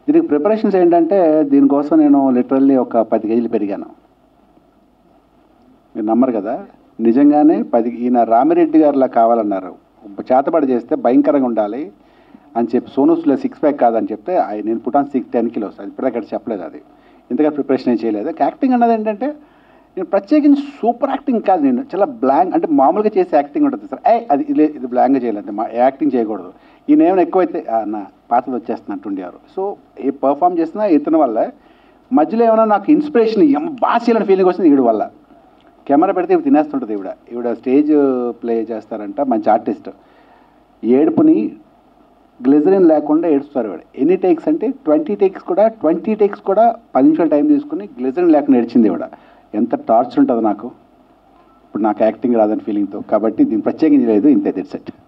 దీనికి ప్రిపరేషన్స్ ఏంటంటే దీనికోసం నేను లిటరల్లీ ఒక పది కేజీలు పెరిగాను మీరు నమ్మరు కదా నిజంగానే పది ఈయన రామిరెడ్డి గారిలా కావాలన్నారు చేతబడి చేస్తే భయంకరంగా ఉండాలి అని చెప్పి సోనూస్లో సిక్స్ ప్యాక్ కాదని చెప్తే ఆయన నేను పుటాన్ సిక్స్ టెన్ కిలోస్ అది ఇప్పటికక్కడ చెప్పలేదు అది ఇంతగా ప్రిపరేషన్ ఏం చేయలేదు యాక్టింగ్ అన్నది ఏంటంటే నేను ప్రత్యేకించి సూపర్ యాక్టింగ్ కాదు నేను చాలా బ్లాంక్ అంటే మామూలుగా చేసే యాక్టింగ్ ఉంటుంది సార్ ఏ అది ఇది ఇది బ్లాంక్గా చేయలేదు మా యాక్టింగ్ చేయకూడదు ఈయన ఏమైనా ఎక్కువైతే "ఆ, నా పాతది వచ్చేస్తున్నట్టు ఉండేవారు సో ఏ పర్ఫామ్ చేసినా ఇతని వల్ల మధ్యలో ఏమైనా నాకు ఇన్స్పిరేషన్ ఎం బాగా చేయాలని ఫీలింగ్ వచ్చింది ఈవిడ వల్ల కెమెరా పెడితే ఇవి తినేస్తుంటుంది ఈవిడ ఈవిడ స్టేజ్ ప్లే చేస్తారంట మంచి ఆర్టిస్ట్ ఏడుపుని గ్లిజరిన్ లేకుండా ఏడుస్తారు ఈవిడ ఎన్ని టేక్స్ అంటే ట్వంటీ టేక్స్ కూడా ట్వంటీ టేక్స్ కూడా పది నిమిషాలు టైం తీసుకుని గ్లిజరిన్ లేకుండా ఏడ్చింది ఈవిడ ఎంత టార్చర్ ఉంటుంది నాకు ఇప్పుడు నాకు యాక్టింగ్ రాదని ఫీలింగ్తో కాబట్టి దీన్ని ప్రత్యేకించి లేదు ఇంతే దిట్ సెట్